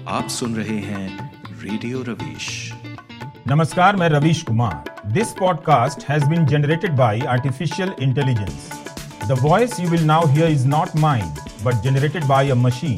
आप सुन रहे हैं रेडियो रवीश नमस्कार मैं Ravish Kumar this podcast has been generated by artificial intelligence the voice you will now hear is not mine but generated by a machine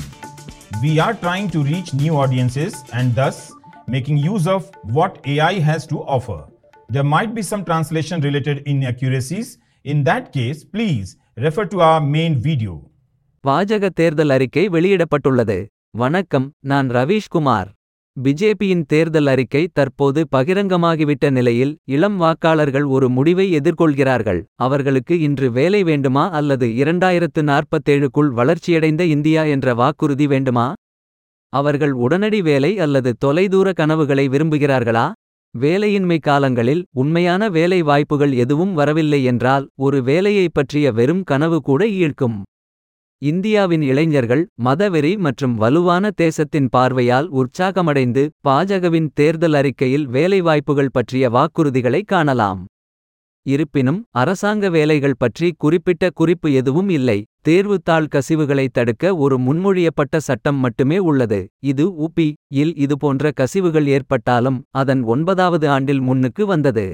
we are trying to reach new audiences and thus making use of what AI has to offer. There might be some translation related inaccuracies. In that case, please refer to our main video. வாஜக தேர்தல் அறிக்கை வெளியிடப்பட்டுள்ளது வணக்கம் நான் ரவீஷ்குமார் பிஜேபியின் தேர்தல் அறிக்கை தற்போது பகிரங்கமாகிவிட்ட நிலையில் இளம் வாக்காளர்கள் ஒரு முடிவை எதிர்கொள்கிறார்கள் அவர்களுக்கு இன்று வேலை வேண்டுமா அல்லது இரண்டாயிரத்து நாற்பத்தேழுக்குள் வளர்ச்சியடைந்த இந்தியா என்ற வாக்குறுதி வேண்டுமா அவர்கள் உடனடி வேலை அல்லது தொலைதூர கனவுகளை விரும்புகிறார்களா வேலையின்மை காலங்களில் உண்மையான வேலை வாய்ப்புகள் எதுவும் வரவில்லை என்றால் ஒரு வேலையைப் பற்றிய வெறும் கனவு கூட ஈர்க்கும் இந்தியாவின் இளைஞர்கள் மதவெறி மற்றும் வலுவான தேசத்தின் பார்வையால் உற்சாகமடைந்து பாஜகவின் தேர்தல் அறிக்கையில் வேலைவாய்ப்புகள் பற்றிய வாக்குறுதிகளை காணலாம் இருப்பினும் அரசாங்க வேலைகள் பற்றி குறிப்பிட்ட குறிப்பு எதுவும் இல்லை தேர்வுத்தாள் கசிவுகளை தடுக்க ஒரு முன்மொழியப்பட்ட சட்டம் மட்டுமே உள்ளது இது உபி இல் இதுபோன்ற கசிவுகள் ஏற்பட்டாலும் அதன் ஒன்பதாவது ஆண்டில் முன்னுக்கு வந்தது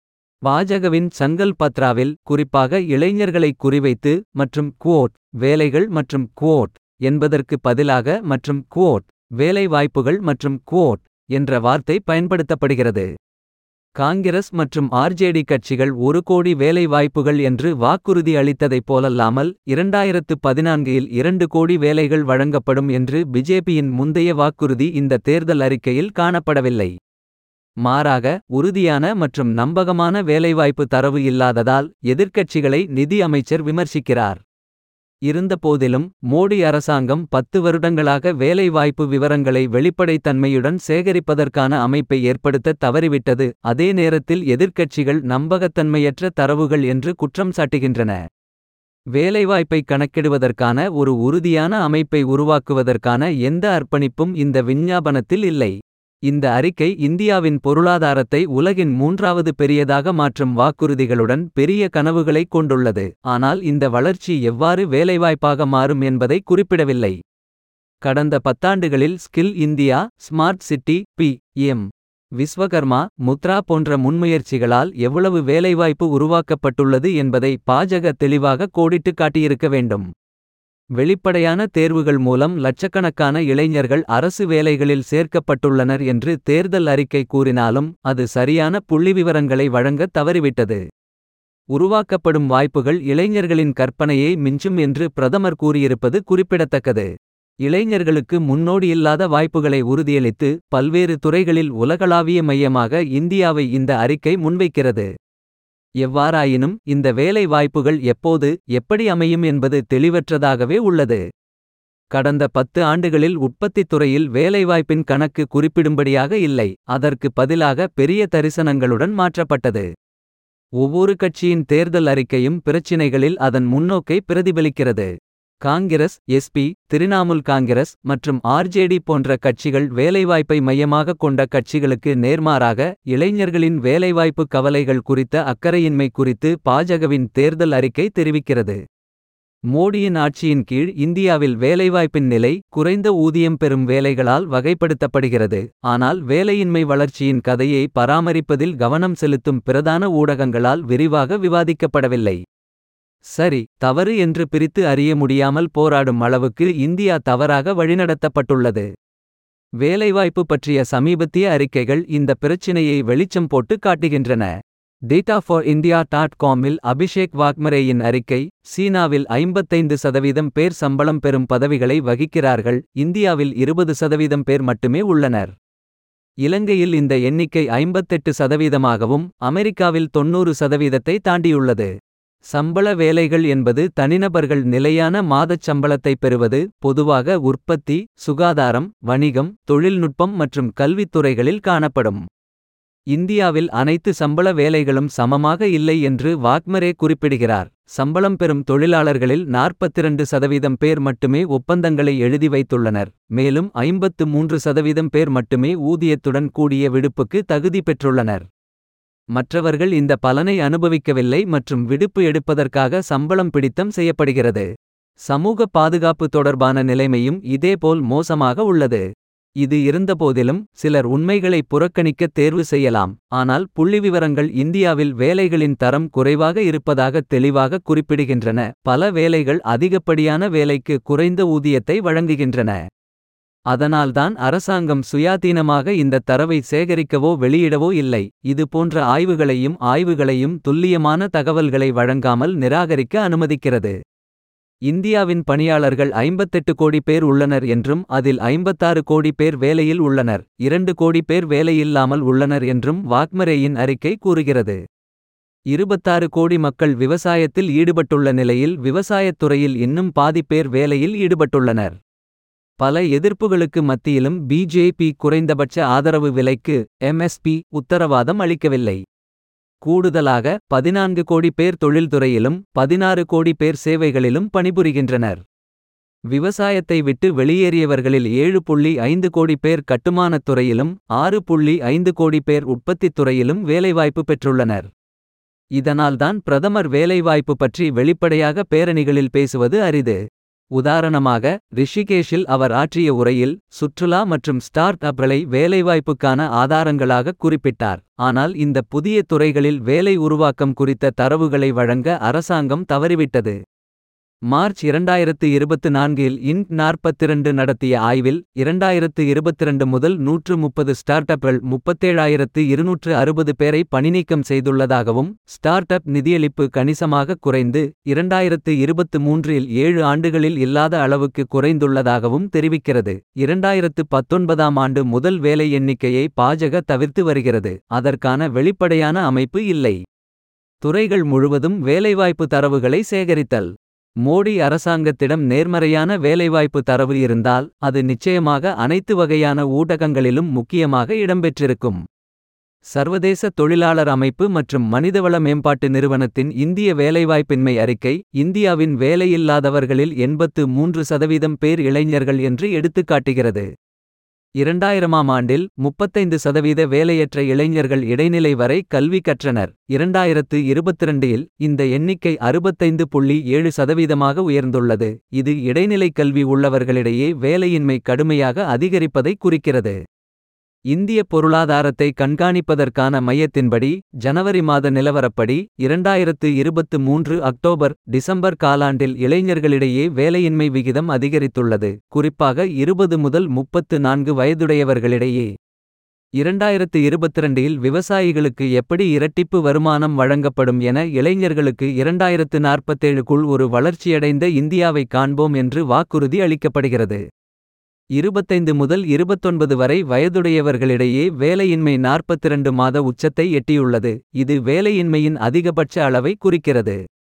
பாஜகவின் சங்கல் பத்ராவில் குறிப்பாக இளைஞர்களை குறிவைத்து மற்றும் குவோட் வேலைகள் மற்றும் குவோட் என்பதற்கு பதிலாக மற்றும் குவோட் வேலை வாய்ப்புகள் மற்றும் குவோட் என்ற வார்த்தை பயன்படுத்தப்படுகிறது காங்கிரஸ் மற்றும் ஆர்ஜேடி கட்சிகள் ஒரு கோடி வேலை வாய்ப்புகள் என்று வாக்குறுதி அளித்ததைப் போலல்லாமல் இரண்டாயிரத்து பதினான்கில் இரண்டு கோடி வேலைகள் வழங்கப்படும் என்று பிஜேபியின் முந்தைய வாக்குறுதி இந்த தேர்தல் அறிக்கையில் காணப்படவில்லை மாறாக உறுதியான மற்றும் நம்பகமான வேலைவாய்ப்பு தரவு இல்லாததால் எதிர்க்கட்சிகளை நிதி அமைச்சர் விமர்சிக்கிறார் இருந்தபோதிலும் மோடி அரசாங்கம் பத்து வருடங்களாக வேலைவாய்ப்பு விவரங்களை வெளிப்படைத்தன்மையுடன் சேகரிப்பதற்கான அமைப்பை ஏற்படுத்த தவறிவிட்டது அதே நேரத்தில் எதிர்க்கட்சிகள் நம்பகத்தன்மையற்ற தரவுகள் என்று குற்றம் சாட்டுகின்றன வேலைவாய்ப்பை கணக்கிடுவதற்கான ஒரு உறுதியான அமைப்பை உருவாக்குவதற்கான எந்த அர்ப்பணிப்பும் இந்த விஞ்ஞாபனத்தில் இல்லை இந்த அறிக்கை இந்தியாவின் பொருளாதாரத்தை உலகின் மூன்றாவது பெரியதாக மாற்றும் வாக்குறுதிகளுடன் பெரிய கனவுகளைக் கொண்டுள்ளது ஆனால் இந்த வளர்ச்சி எவ்வாறு வேலைவாய்ப்பாக மாறும் என்பதை குறிப்பிடவில்லை கடந்த பத்தாண்டுகளில் skill India smart city P M Vishwakarma Mudra போன்ற முன்முயற்சிகளால் எவ்வளவு வேலைவாய்ப்பு உருவாக்கப்பட்டுள்ளது என்பதை பாஜக தெளிவாக கோடிட்டு காட்டியிருக்க வேண்டும் வெளிப்படையான தேர்வுகள் மூலம் லட்சக்கணக்கான இளைஞர்கள் அரசு வேலைகளில் சேர்க்கப்பட்டுள்ளனர் என்று தேர்தல் அறிக்கை கூறினாலும் அது சரியான புள்ளிவிவரங்களை வழங்க தவறிவிட்டது உருவாக்கப்படும் வாய்ப்புகள் இளைஞர்களின் கற்பனையை மிஞ்சும் என்று பிரதமர் கூறியிருப்பது குறிப்பிடத்தக்கது இளைஞர்களுக்கு முன்னோடியில்லாத வாய்ப்புகளை உறுதியளித்து பல்வேறு துறைகளில் உலகளாவிய மையமாக இந்தியாவை இந்த அறிக்கை முன்வைக்கிறது எவ்வாறாயினும் இந்த வேலை வாய்ப்புகள் எப்போது எப்படி அமையும் என்பது தெளிவற்றதாகவே உள்ளது கடந்த பத்து ஆண்டுகளில் உற்பத்தித் துறையில் வேலைவாய்ப்பின் கணக்கு குறிப்பிடும்படியாக இல்லை அதற்கு பதிலாக பெரிய தரிசனங்களுடன் மாற்றப்பட்டது ஒவ்வொரு கட்சியின் தேர்தல் அறிக்கையும் பிரச்சினைகளில் அதன் முன்னோக்கை பிரதிபலிக்கிறது காங்கிரஸ் எஸ்பி திரிணாமுல் காங்கிரஸ் மற்றும் ஆர்ஜேடி போன்ற கட்சிகள் வேலைவாய்ப்பை மையமாகக் கொண்ட கட்சிகளுக்கு நேர்மாறாக இளைஞர்களின் வேலைவாய்ப்பு கவலைகள் குறித்த அக்கறையின்மை குறித்து பாஜகவின் தேர்தல் அறிக்கை தெரிவிக்கிறது மோடியின் ஆட்சியின் கீழ் இந்தியாவில் வேலைவாய்ப்பின் நிலை குறைந்த ஊதியம் பெறும் வேலைகளால் வகைப்படுத்தப்படுகிறது ஆனால் வேலையின்மை வளர்ச்சியின் கதையை பராமரிப்பதில் கவனம் செலுத்தும் பிரதான ஊடகங்களால் விரிவாக விவாதிக்கப்படவில்லை சரி தவறு என்று பிரித்து அறிய முடியாமல் போராடும் அளவுக்கு இந்தியா தவறாக வழிநடத்தப்பட்டுள்ளது வேலைவாய்ப்பு பற்றிய சமீபத்திய அறிக்கைகள் இந்த பிரச்சினையை வெளிச்சம் போட்டு காட்டுகின்றன டேட்டா ஃபார் இந்தியா டாட் காமில் அபிஷேக் வாக்மரேயின் அறிக்கை சீனாவில் ஐம்பத்தைந்து சதவீதம் பேர் சம்பளம் பெறும் பதவிகளை வகிக்கிறார்கள் இந்தியாவில் இருபது சதவீதம் பேர் மட்டுமே உள்ளனர் இலங்கையில் இந்த எண்ணிக்கை ஐம்பத்தெட்டு சதவீதமாகவும் அமெரிக்காவில் தொன்னூறு சதவீதத்தை தாண்டியுள்ளது சம்பள வேலைகள் என்பது தனிநபர்கள் நிலையான மாதச் சம்பளத்தை பெறுவது பொதுவாக உற்பத்தி சுகாதாரம் வணிகம் தொழில்நுட்பம் மற்றும் கல்வித்துறைகளில் காணப்படும் இந்தியாவில் அனைத்து சம்பள வேலைகளும் சமமாக இல்லை என்று வாக்மரே குறிப்பிடுகிறார் சம்பளம் பெறும் தொழிலாளர்களில் நாற்பத்திரண்டு சதவீதம் பேர் மட்டுமே ஒப்பந்தங்களை எழுதி வைத்துள்ளனர் மேலும் ஐம்பத்து மூன்று சதவீதம் பேர் மட்டுமே ஊதியத்துடன் கூடிய விடுப்புக்கு தகுதி பெற்றுள்ளனர் மற்றவர்கள் இந்த பலனை அனுபவிக்கவில்லை மற்றும் விடுப்பு எடுப்பதற்காக சம்பளம் பிடித்தம் செய்யப்படுகிறது சமூக பாதுகாப்பு தொடர்பான நிலைமையும் இதேபோல் மோசமாக உள்ளது இது இருந்தபோதிலும் சிலர் உண்மைகளை புறக்கணிக்க தேர்வு செய்யலாம் ஆனால் புள்ளிவிவரங்கள் இந்தியாவில் வேலைகளின் தரம் குறைவாக இருப்பதாக தெளிவாக குறிப்பிடுகின்றன பல வேலைகள் அதிகப்படியான வேலைக்கு குறைந்த ஊதியத்தை வழங்குகின்றன அதனால்தான் அரசாங்கம் சுயாதீனமாக இந்த தரவை சேகரிக்கவோ வெளியிடவோ இல்லை இது போன்ற ஆய்வுகளையும் ஆய்வுகளையும் துல்லியமான தகவல்களை வழங்காமல் நிராகரிக்க அனுமதிக்கிறது இந்தியாவின் பணியாளர்கள் 58 கோடி பேர் உள்ளனர் என்றும் அதில் 56 கோடி பேர் வேலையில் உள்ளனர் இரண்டு கோடி பேர் வேலையில்லாமல் உள்ளனர் என்றும் வாக்மரேயின் அறிக்கை கூறுகிறது 26 கோடி மக்கள் விவசாயத்தில் ஈடுபட்டுள்ள நிலையில் விவசாயத் துறையில் இன்னும் பாதி பேர் வேலையில் ஈடுபட்டுள்ளனர் பல எதிர்ப்புகளுக்கு மத்தியிலும் பிஜேபி குறைந்தபட்ச ஆதரவு விலைக்கு எம்எஸ்பி உத்தரவாதம் அளிக்கவில்லை கூடுதலாக பதினான்கு கோடி பேர் தொழில்துறையிலும் பதினாறு கோடி பேர் சேவைகளிலும் பணிபுரிகின்றனர் விவசாயத்தை விட்டு வெளியேறியவர்களில் ஏழு புள்ளி ஐந்து கோடி பேர் கட்டுமானத் துறையிலும் ஆறு புள்ளி ஐந்து கோடி பேர் உற்பத்தித் துறையிலும் வேலைவாய்ப்பு பெற்றுள்ளனர் இதனால்தான் பிரதமர் வேலைவாய்ப்பு பற்றி வெளிப்படையாக பேரணிகளில் பேசுவது அரிது உதாரணமாக ரிஷிகேஷில் அவர் ஆற்றிய உரையில் சுற்றுலா மற்றும் ஸ்டார்ட் அப்களை வேலைவாய்ப்புக்கான ஆதாரங்களாக குறிப்பிட்டார் ஆனால் இந்த புதிய துறைகளில் வேலை உருவாக்கம் குறித்த தரவுகளை வழங்க அரசாங்கம் தவறிவிட்டது மார்ச் இரண்டாயிரத்து இருபத்து நான்கில் இன்க் நாற்பத்திரண்டு நடத்திய ஆய்வில் இரண்டாயிரத்து இருபத்திரண்டு முதல் நூற்று முப்பது ஸ்டார்ட் அப்கள் முப்பத்தேழாயிரத்து இருநூற்று அறுபது பேரை பணிநீக்கம் செய்துள்ளதாகவும் ஸ்டார்ட் அப் நிதியளிப்பு கணிசமாக குறைந்து இரண்டாயிரத்து இருபத்து மூன்றில் ஏழு ஆண்டுகளில் இல்லாத அளவுக்கு குறைந்துள்ளதாகவும் தெரிவிக்கிறது இரண்டாயிரத்து பத்தொன்பதாம் ஆண்டு முதல் வேலை எண்ணிக்கையை பாஜக தவிர்த்து வருகிறது அதற்கான வெளிப்படையான அமைப்பு இல்லை துறைகள் முழுவதும் வேலைவாய்ப்பு தரவுகளை சேகரித்தல் மோடி அரசாங்கத்திடம் நேர்மறையான வேலைவாய்ப்பு தரவு இருந்தால் அது நிச்சயமாக அனைத்து வகையான ஊடகங்களிலும் முக்கியமாக இடம்பெற்றிருக்கும் சர்வதேச தொழிலாளர் அமைப்பு மற்றும் மனிதவள மேம்பாட்டு நிறுவனத்தின் இந்திய வேலைவாய்ப்பின்மை அறிக்கை இந்தியாவின் வேலையில்லாதவர்களில் எண்பத்து மூன்று சதவீதம் பேர் இளைஞர்கள் என்று எடுத்துக்காட்டுகிறது இரண்டாயிரமாம் ஆண்டில் முப்பத்தைந்து சதவீத வேலையற்ற இளைஞர்கள் இடைநிலை வரை கல்வி கற்றனர் இரண்டாயிரத்து இருபத்திரண்டில் இந்த எண்ணிக்கை அறுபத்தைந்து புள்ளி ஏழு சதவீதமாக உயர்ந்துள்ளது இது இடைநிலை கல்வி உள்ளவர்களிடையே வேலையின்மை கடுமையாக அதிகரிப்பதை குறிக்கிறது இந்திய பொருளாதாரத்தை கண்காணிப்பதற்கான மையத்தின்படி ஜனவரி மாத நிலவரப்படி இரண்டாயிரத்து இருபத்து மூன்று அக்டோபர் டிசம்பர் காலாண்டில் இளைஞர்களிடையே வேலையின்மை விகிதம் அதிகரித்துள்ளது குறிப்பாக இருபது முதல் முப்பத்து நான்கு வயதுடையவர்களிடையே இரண்டாயிரத்து இருபத்திரண்டில் விவசாயிகளுக்கு எப்படி இரட்டிப்பு வருமானம் வழங்கப்படும் என இளைஞர்களுக்கு இரண்டாயிரத்து நாற்பத்தேழுக்குள் ஒரு வளர்ச்சியடைந்த இந்தியாவை காண்போம் என்று வாக்குறுதி அளிக்கப்படுகிறது இருபத்தைந்து முதல் இருபத்தொன்பது வரை வயதுடையவர்களிடையே வேலையின்மை நாற்பத்திரண்டு மாத உச்சத்தை எட்டியுள்ளது இது வேலையின்மையின் அதிகபட்ச அளவை குறிக்கிறது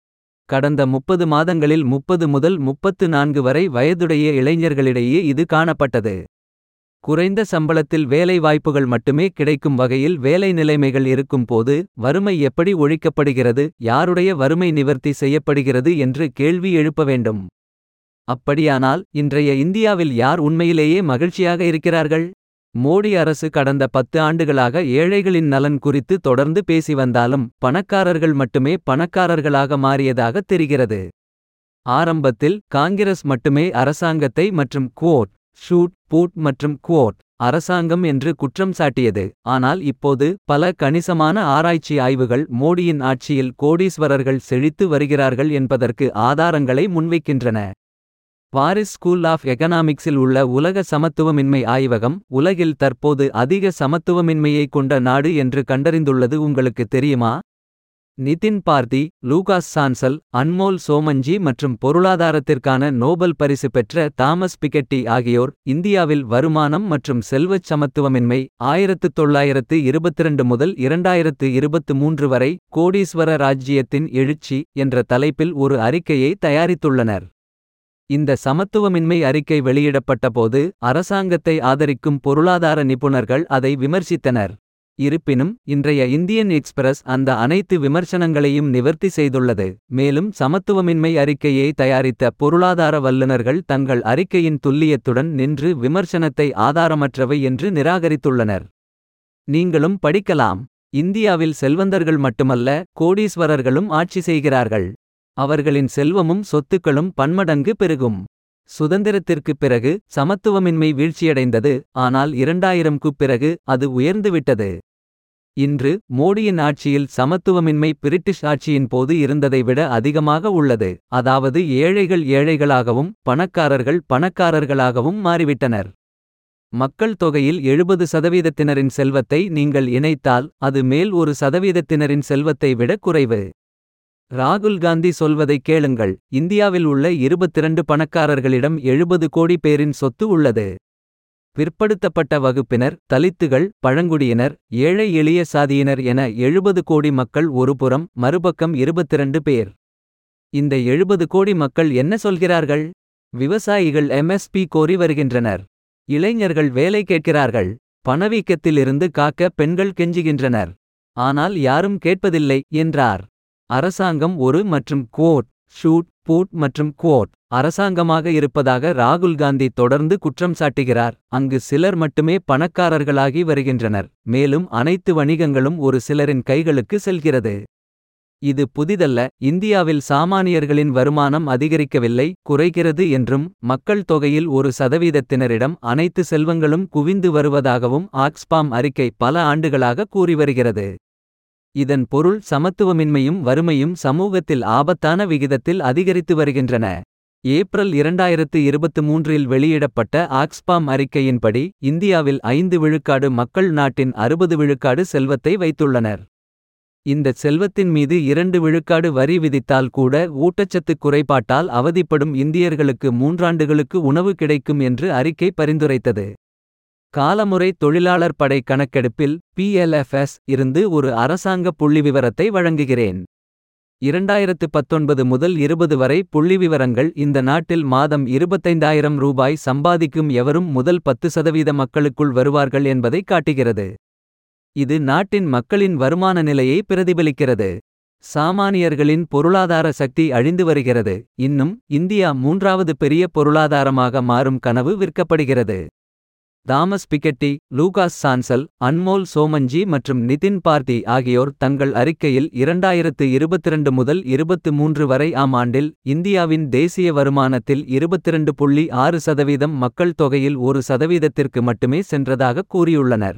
கடந்த முப்பது மாதங்களில் முப்பது முதல் முப்பத்து நான்கு வரை வயதுடைய இளைஞர்களிடையே இது காணப்பட்டது குறைந்த சம்பளத்தில் வேலை வாய்ப்புகள் மட்டுமே கிடைக்கும் வகையில் வேலை நிலைமைகள் இருக்கும் போது வறுமை எப்படி ஒழிக்கப்படுகிறது யாருடைய வறுமை நிவர்த்தி செய்யப்படுகிறது என்று கேள்வி எழுப்ப வேண்டும் அப்படியானால் இன்றைய இந்தியாவில் யார் உண்மையிலேயே மகிழ்ச்சியாக இருக்கிறார்கள் மோடி அரசு கடந்த பத்து ஆண்டுகளாக ஏழைகளின் நலன் குறித்து தொடர்ந்து பேசி வந்தாலும் பணக்காரர்கள் மட்டுமே பணக்காரர்களாக மாறியதாக தெரிகிறது ஆரம்பத்தில் காங்கிரஸ் மட்டுமே அரசாங்கத்தை மற்றும் குவோட் ஷூட் பூட் மற்றும் குவோட் அரசாங்கம் என்று குற்றம் சாட்டியது ஆனால் இப்போது பல கணிசமான ஆராய்ச்சி ஆய்வுகள் மோடியின் ஆட்சியில் கோடீஸ்வரர்கள் செழித்து வருகிறார்கள் என்பதற்கு ஆதாரங்களை முன்வைக்கின்றன பாரிஸ் ஸ்கூல் ஆஃப் எகனாமிக்ஸில் உள்ள உலக சமத்துவமின்மை ஆய்வகம் உலகில் தற்போது அதிக சமத்துவமின்மையை கொண்ட நாடு என்று கண்டறிந்துள்ளது உங்களுக்கு தெரியுமா நிதின் பார்தி லூகாஸ் சான்சல் அன்மோல் சோமஞ்சி மற்றும் பொருளாதாரத்திற்கான நோபல் பரிசு பெற்ற தாமஸ் பிகெட்டி ஆகியோர் இந்தியாவில் வருமானம் மற்றும் செல்வச் சமத்துவமின்மை ஆயிரத்து தொள்ளாயிரத்து இருபத்திரண்டு முதல் இரண்டாயிரத்து இருபத்து மூன்று வரை கோடீஸ்வர ராஜ்ஜியத்தின் எழுச்சி என்ற தலைப்பில் ஒரு அறிக்கையை தயாரித்துள்ளனர் இந்த சமத்துவமின்மை அறிக்கை வெளியிடப்பட்டபோது அரசாங்கத்தை ஆதரிக்கும் பொருளாதார நிபுணர்கள் அதை விமர்சித்தனர் இருப்பினும் இன்றைய இந்தியன் எக்ஸ்பிரஸ் அந்த அனைத்து விமர்சனங்களையும் நிவர்த்தி செய்துள்ளது மேலும் சமத்துவமின்மை அறிக்கையை தயாரித்த பொருளாதார வல்லுநர்கள் தங்கள் அறிக்கையின் துல்லியத்துடன் நின்று விமர்சனத்தை ஆதாரமற்றவை என்று நிராகரித்துள்ளனர் நீங்களும் படிக்கலாம் இந்தியாவில் செல்வந்தர்கள் மட்டுமல்ல கோடீஸ்வரர்களும் ஆட்சி செய்கிறார்கள் அவர்களின் செல்வமும் சொத்துக்களும் பன்மடங்கு பெருகும் சுதந்திரத்திற்குப் பிறகு சமத்துவமின்மை வீழ்ச்சியடைந்தது ஆனால் இரண்டாயிரம்க்குப் பிறகு அது உயர்ந்துவிட்டது இன்று மோடியின் ஆட்சியில் சமத்துவமின்மை பிரிட்டிஷ் ஆட்சியின் போது இருந்ததை விட அதிகமாக உள்ளது அதாவது ஏழைகள் ஏழைகளாகவும் பணக்காரர்கள் பணக்காரர்களாகவும் மாறிவிட்டனர் மக்கள் தொகையில் எழுபது சதவீதத்தினரின் செல்வத்தை நீங்கள் இணைத்தால் அது மேல் ஒரு சதவீதத்தினரின் செல்வத்தை விட குறைவு ராகுல் காந்தி சொல்வதை கேளுங்கள் இந்தியாவில் உள்ள இருபத்திரண்டு பணக்காரர்களிடம் எழுபது கோடி பேரின் சொத்து உள்ளது பிற்படுத்தப்பட்ட வகுப்பினர் தலித்துகள் பழங்குடியினர் ஏழை எளிய சாதியினர் என எழுபது கோடி மக்கள் ஒருபுறம் மறுபக்கம் இருபத்திரண்டு பேர் இந்த எழுபது கோடி மக்கள் என்ன சொல்கிறார்கள் விவசாயிகள் எம்எஸ்பி கோரி வருகின்றனர் இளைஞர்கள் வேலை கேட்கிறார்கள் பணவீக்கத்திலிருந்து காக்க பெண்கள் கெஞ்சுகின்றனர் ஆனால் யாரும் கேட்பதில்லை என்றார் அரசாங்கம் ஒரு மற்றும் கோட் ஷூட் பூட் மற்றும் குவோட் அரசாங்கமாக இருப்பதாக ராகுல் காந்தி தொடர்ந்து குற்றம் சாட்டுகிறார் அங்கு சிலர் மட்டுமே பணக்காரர்களாகி வருகின்றனர் மேலும் அனைத்து வணிகங்களும் ஒரு சிலரின் கைகளுக்கு செல்கிறது இது புதிதல்ல இந்தியாவில் சாமானியர்களின் வருமானம் அதிகரிக்கவில்லை குறைகிறது என்றும் மக்கள் தொகையில் ஒரு சதவீதத்தினரிடம் அனைத்து செல்வங்களும் குவிந்து வருவதாகவும் ஆக்ஸ்பாம் அறிக்கை பல ஆண்டுகளாக கூறி வருகிறது இதன் பொருள் சமத்துவமின்மையும் வறுமையும் சமூகத்தில் ஆபத்தான விகிதத்தில் அதிகரித்து வருகின்றன ஏப்ரல் இரண்டாயிரத்து இருபத்து மூன்றில் வெளியிடப்பட்ட ஆக்ஸ்பாம் அறிக்கையின்படி இந்தியாவில் ஐந்து விழுக்காடு மக்கள் நாட்டின் அறுபது விழுக்காடு செல்வத்தை வைத்துள்ளனர் இந்த செல்வத்தின் மீது இரண்டு விழுக்காடு வரி விதித்தால் கூட ஊட்டச்சத்து குறைபாட்டால் அவதிப்படும் இந்தியர்களுக்கு மூன்றாண்டுகளுக்கு உணவு கிடைக்கும் என்று அறிக்கை பரிந்துரைத்தது காலமுறை தொழிலாளர் படை கணக்கெடுப்பில் பிஎல்எஃப்எஸ் இருந்து ஒரு அரசாங்க புள்ளிவிவரத்தை வழங்குகிறேன் இரண்டாயிரத்து பத்தொன்பது முதல் இருபது வரை புள்ளிவிவரங்கள் இந்த நாட்டில் மாதம் இருபத்தைந்தாயிரம் ரூபாய் சம்பாதிக்கும் எவரும் முதல் பத்து சதவீத மக்களுக்குள் வருவார்கள் என்பதை காட்டுகிறது இது நாட்டின் மக்களின் வருமான நிலையை பிரதிபலிக்கிறது சாமானியர்களின் பொருளாதார சக்தி அழிந்து வருகிறது இன்னும் இந்தியா மூன்றாவது பெரிய பொருளாதாரமாக மாறும் கனவு விற்கப்படுகிறது Thomas Piketty Lucas Chancel Anmol Somanchi மற்றும் நிதின் பார்த்தி ஆகியோர் தங்கள் அறிக்கையில் இரண்டாயிரத்து இருபத்திரண்டு முதல் இருபத்து மூன்று வரை ஆம் ஆண்டில் இந்தியாவின் தேசிய வருமானத்தில் இருபத்திரண்டு புள்ளி ஆறு சதவீதம் மக்கள் தொகையில் ஒரு சதவீதத்திற்கு மட்டுமே சென்றதாக கூறியுள்ளனர்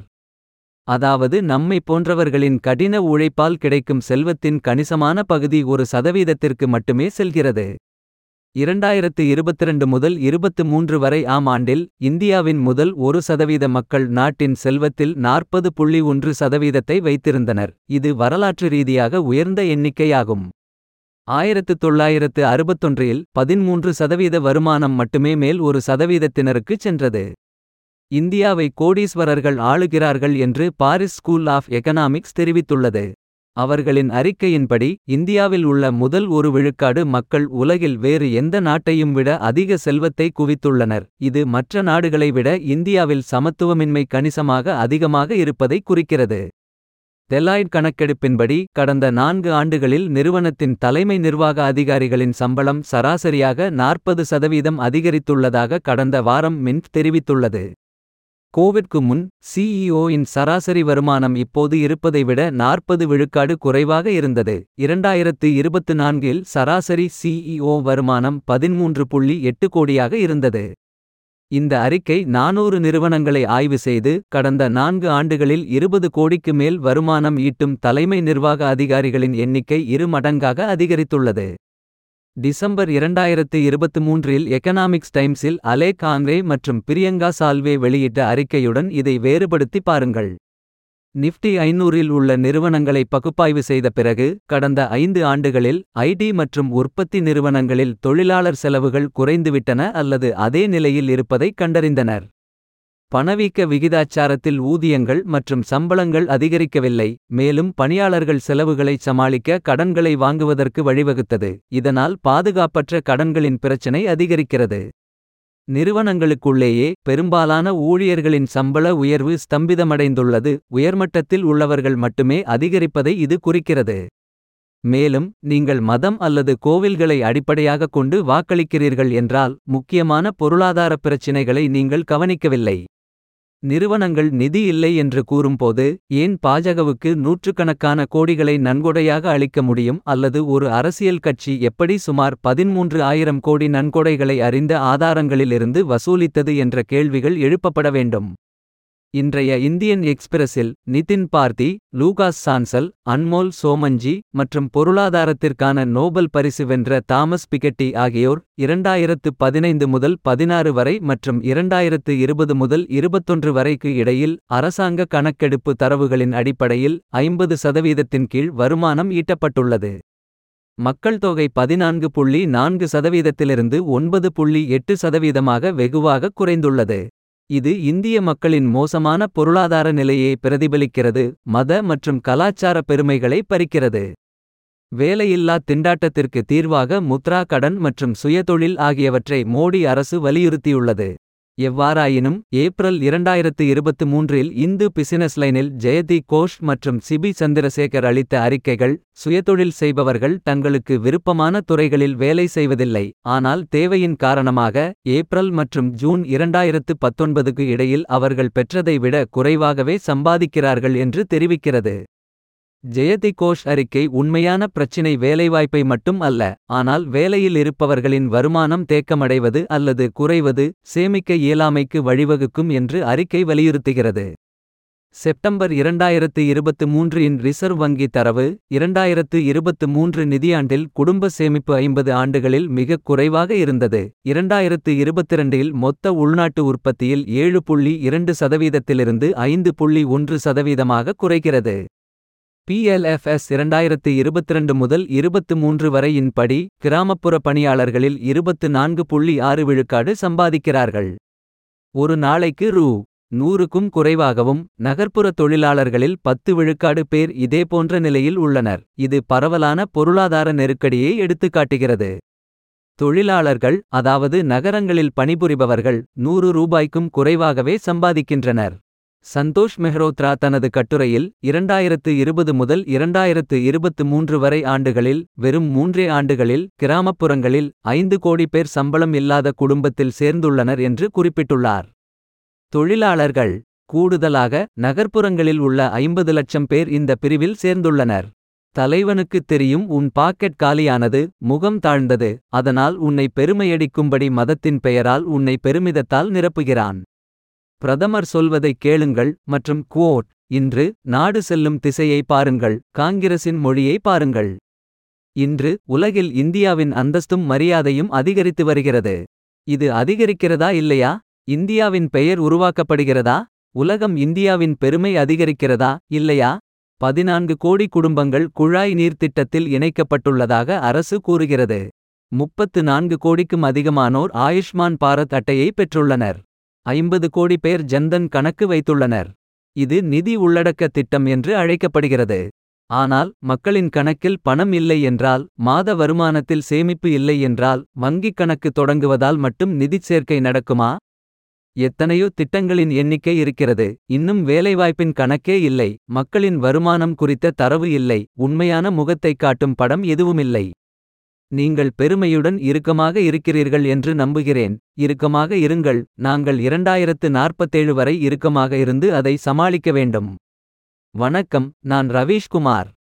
அதாவது நம்மை போன்றவர்களின் கடின உழைப்பால் கிடைக்கும் செல்வத்தின் கணிசமான பகுதி ஒரு சதவீதத்திற்கு மட்டுமே செல்கிறது இரண்டாயிரத்து இருபத்திரண்டு முதல் இருபத்து மூன்று வரை ஆம் ஆண்டில் இந்தியாவின் முதல் ஒரு சதவீத மக்கள் நாட்டின் செல்வத்தில் நாற்பது புள்ளி ஒன்று சதவீதத்தை வைத்திருந்தனர் இது வரலாற்று ரீதியாக உயர்ந்த எண்ணிக்கையாகும் ஆயிரத்து தொள்ளாயிரத்து அறுபத்தொன்றில் பதிமூன்று சதவீத வருமானம் மட்டுமே மேல் ஒரு சதவீதத்தினருக்குச் சென்றது இந்தியாவை கோடீஸ்வரர்கள் ஆளுகிறார்கள் என்று பாரிஸ் ஸ்கூல் ஆஃப் எகனாமிக்ஸ் தெரிவித்துள்ளது அவர்களின் அறிக்கையின்படி இந்தியாவில் உள்ள முதல் ஒரு விழுக்காடு மக்கள் உலகில் வேறு எந்த நாட்டையும் விட அதிக செல்வத்தை குவித்துள்ளனர் இது மற்ற நாடுகளை விட இந்தியாவில் சமத்துவமின்மை கணிசமாக அதிகமாக இருப்பதை குறிக்கிறது டெலாய்ட் கணக்கெடுப்பின்படி கடந்த நான்கு ஆண்டுகளில் நிறுவனத்தின் தலைமை நிர்வாக அதிகாரிகளின் சம்பளம் சராசரியாக நாற்பது சதவீதம் அதிகரித்துள்ளதாக கடந்த வாரம் மின்ட் தெரிவித்துள்ளது கோவிட்க்கு முன் சிஇஓயின் சராசரி வருமானம் இப்போது இருப்பதை விட நாற்பது விழுக்காடு குறைவாக இருந்தது இரண்டாயிரத்து இருபத்து நான்கில் சராசரி சிஇஓ வருமானம் பதிமூன்று புள்ளி எட்டு கோடியாக இருந்தது இந்த அறிக்கை நானூறு நிறுவனங்களை ஆய்வு செய்து கடந்த நான்கு ஆண்டுகளில் இருபது கோடிக்கு மேல் வருமானம் ஈட்டும் தலைமை நிர்வாக அதிகாரிகளின் எண்ணிக்கை இரு மடங்காக அதிகரித்துள்ளது டிசம்பர் இரண்டாயிரத்து இருபத்து மூன்றில் எக்கனாமிக்ஸ் டைம்ஸில் அலே கான்ரே மற்றும் பிரியங்கா சால்வே வெளியிட்ட அறிக்கையுடன் இதை வேறுபடுத்தி பாருங்கள் நிஃப்டி ஐநூறில் உள்ள நிறுவனங்களை பகுப்பாய்வு செய்த பிறகு கடந்த ஐந்து ஆண்டுகளில் ஐடி மற்றும் உற்பத்தி நிறுவனங்களில் தொழிலாளர் செலவுகள் குறைந்துவிட்டன அல்லது அதே நிலையில் இருப்பதைக் கண்டறிந்தனர் பணவீக்க விகிதாச்சாரத்தில் ஊதியங்கள் மற்றும் சம்பளங்கள் அதிகரிக்கவில்லை மேலும் பணியாளர்கள் செலவுகளை சமாளிக்க கடன்களை வாங்குவதற்கு வழிவகுத்தது இதனால் பாதுகாப்பற்ற கடன்களின் பிரச்சினை அதிகரிக்கிறது நிறுவனங்களுக்குள்ளேயே பெரும்பாலான ஊழியர்களின் சம்பள உயர்வு ஸ்தம்பிதமடைந்துள்ளது உயர்மட்டத்தில் உள்ளவர்கள் மட்டுமே அதிகரிப்பதை இது குறிக்கிறது மேலும் நீங்கள் மதம் அல்லது கோவில்களை அடிப்படையாகக் கொண்டு வாக்களிக்கிறீர்கள் என்றால் முக்கியமான பொருளாதார பிரச்சினைகளை நீங்கள் கவனிக்கவில்லை நிறுவனங்கள் நிதி இல்லை என்று கூறும்போது ஏன் பாஜகவுக்கு நூற்றுக்கணக்கான கோடிகளை நன்கொடையாக அளிக்க முடியும் அல்லது ஒரு அரசியல் கட்சி எப்படி சுமார் பதின்மூன்று ஆயிரம் கோடி நன்கொடைகளை அறிந்த ஆதாரங்களிலிருந்து வசூலித்தது என்ற கேள்விகள் எழுப்பப்பட வேண்டும் இன்றைய இந்தியன் எக்ஸ்பிரஸில் நிதின் பார்த்தி லூகாஸ் சான்சல் அன்மோல் சோமஞ்சி மற்றும் பொருளாதாரத்திற்கான நோபல் பரிசு வென்ற தாமஸ் பிகெட்டி ஆகியோர் இரண்டாயிரத்து பதினைந்து முதல் பதினாறு வரை மற்றும் இரண்டாயிரத்து இருபது முதல் இருபத்தொன்று வரைக்கு இடையில் அரசாங்க கணக்கெடுப்பு தரவுகளின் அடிப்படையில் ஐம்பது சதவீதத்தின் கீழ் வருமானம் ஈட்டப்பட்டுள்ளது மக்கள் தொகை பதினான்கு புள்ளி நான்கு சதவீதத்திலிருந்து ஒன்பது புள்ளி எட்டு சதவீதமாக வெகுவாக குறைந்துள்ளது இது இந்திய மக்களின் மோசமான பொருளாதார நிலையை பிரதிபலிக்கிறது மத மற்றும் கலாச்சார பெருமைகளை பறிக்கிறது வேலையில்லா திண்டாட்டத்திற்கு தீர்வாக முத்ரா கடன் மற்றும் சுயதொழில் ஆகியவற்றை மோடி அரசு வலியுறுத்தியுள்ளது எவ்வாறாயினும் ஏப்ரல் இரண்டாயிரத்து இருபத்து மூன்றில் இந்து பிசினஸ் லைனில் ஜெயதி கோஷ் மற்றும் சிபி சந்திரசேகர் அளித்த அறிக்கைகள் சுயதொழில் செய்பவர்கள் தங்களுக்கு விருப்பமான துறைகளில் வேலை செய்வதில்லை ஆனால் தேவையின் காரணமாக ஏப்ரல் மற்றும் ஜூன் இரண்டாயிரத்து பத்தொன்பதுக்கு இடையில் அவர்கள் பெற்றதை விட குறைவாகவே சம்பாதிக்கிறார்கள் என்று தெரிவிக்கிறது ஜெயதி கோஷ் அறிக்கை உண்மையான பிரச்சினை வேலைவாய்ப்பை மட்டும் அல்ல ஆனால் வேலையில் இருப்பவர்களின் வருமானம் தேக்கமடைவது அல்லது குறைவது சேமிக்க இயலாமைக்கு வழிவகுக்கும் என்று அறிக்கை வலியுறுத்துகிறது செப்டம்பர் இரண்டாயிரத்து இருபத்து மூன்று இன் ரிசர்வ் வங்கி தரவு இரண்டாயிரத்து இருபத்து மூன்று நிதியாண்டில் குடும்ப சேமிப்பு ஐம்பது ஆண்டுகளில் மிகக் குறைவாக இருந்தது இரண்டாயிரத்து இருபத்திரண்டில் மொத்த உள்நாட்டு உற்பத்தியில் ஏழு புள்ளி இரண்டு சதவீதத்திலிருந்து ஐந்து புள்ளி ஒன்று சதவீதமாக குறைகிறது பிஎல்எஃப்எஸ் இரண்டாயிரத்து இருபத்திரண்டு முதல் இருபத்து மூன்று வரையின் படி கிராமப்புற பணியாளர்களில் இருபத்து நான்கு புள்ளி ஆறு விழுக்காடு சம்பாதிக்கிறார்கள் ஒரு நாளைக்கு ரூ நூறுக்கும் குறைவாகவும் நகர்ப்புற தொழிலாளர்களில் பத்து விழுக்காடு பேர் இதேபோன்ற நிலையில் உள்ளனர் இது பரவலான பொருளாதார நெருக்கடியை எடுத்துக்காட்டுகிறது தொழிலாளர்கள் அதாவது நகரங்களில் பணிபுரிபவர்கள் நூறு ரூபாய்க்கும் குறைவாகவே சம்பாதிக்கின்றனர் சந்தோஷ் மெஹ்ரோத்ரா தனது கட்டுரையில் இரண்டாயிரத்து இருபது முதல் இரண்டாயிரத்து இருபத்து மூன்று வரை ஆண்டுகளில் வெறும் மூன்றே ஆண்டுகளில் கிராமப்புறங்களில் ஐந்து கோடி பேர் சம்பளம் இல்லாத குடும்பத்தில் சேர்ந்துள்ளனர் என்று குறிப்பிட்டுள்ளார் தொழிலாளர்கள் கூடுதலாக நகர்ப்புறங்களில் உள்ள ஐம்பது லட்சம் பேர் இந்த பிரிவில் சேர்ந்துள்ளனர் தலைவனுக்குத் தெரியும் உன் பாக்கெட் காலியானது முகம் தாழ்ந்தது அதனால் உன்னை பெருமையடிக்கும்படி மதத்தின் பெயரால் உன்னை பெருமிதத்தால் நிரப்புகிறான் பிரதமர் சொல்வதைக் கேளுங்கள் மற்றும் குவோட் இன்று நாடு செல்லும் திசையை பாருங்கள் காங்கிரசின் மொழியை பாருங்கள் இன்று உலகில் இந்தியாவின் அந்தஸ்தும் மரியாதையும் அதிகரித்து வருகிறது இது அதிகரிக்கிறதா இல்லையா இந்தியாவின் பெயர் உருவாக்கப்படுகிறதா உலகம் இந்தியாவின் பெருமை அதிகரிக்கிறதா இல்லையா பதினான்கு கோடி குடும்பங்கள் குழாய் நீர் திட்டத்தில் இணைக்கப்பட்டுள்ளதாக அரசு கூறுகிறது முப்பத்து நான்கு கோடிக்கும் அதிகமானோர் ஆயுஷ்மான் பாரத் அட்டையை பெற்றுள்ளனர் ஐம்பது கோடி பேர் ஜன்தன் கணக்கு வைத்துள்ளனர் இது நிதி உள்ளடக்க திட்டம் என்று அழைக்கப்படுகிறது ஆனால் மக்களின் கணக்கில் பணம் இல்லை என்றால் மாத வருமானத்தில் சேமிப்பு இல்லை என்றால் வங்கிக் கணக்கு தொடங்குவதால் மட்டும் நிதிச் சேர்க்கை நடக்குமா எத்தனையோ திட்டங்களின் எண்ணிக்கை இருக்கிறது இன்னும் வேலைவாய்ப்பின் கணக்கே இல்லை மக்களின் வருமானம் குறித்த தரவு இல்லை உண்மையான முகத்தைக் காட்டும் படம் எதுவுமில்லை நீங்கள் பெருமையுடன் இறுக்கமாக இருக்கிறீர்கள் என்று நம்புகிறேன் இறுக்கமாக இருங்கள் நாங்கள் இரண்டாயிரத்து நாற்பத்தேழு வரை இறுக்கமாக இருந்து அதை சமாளிக்க வேண்டும் வணக்கம் நான் ரவீஷ்குமார்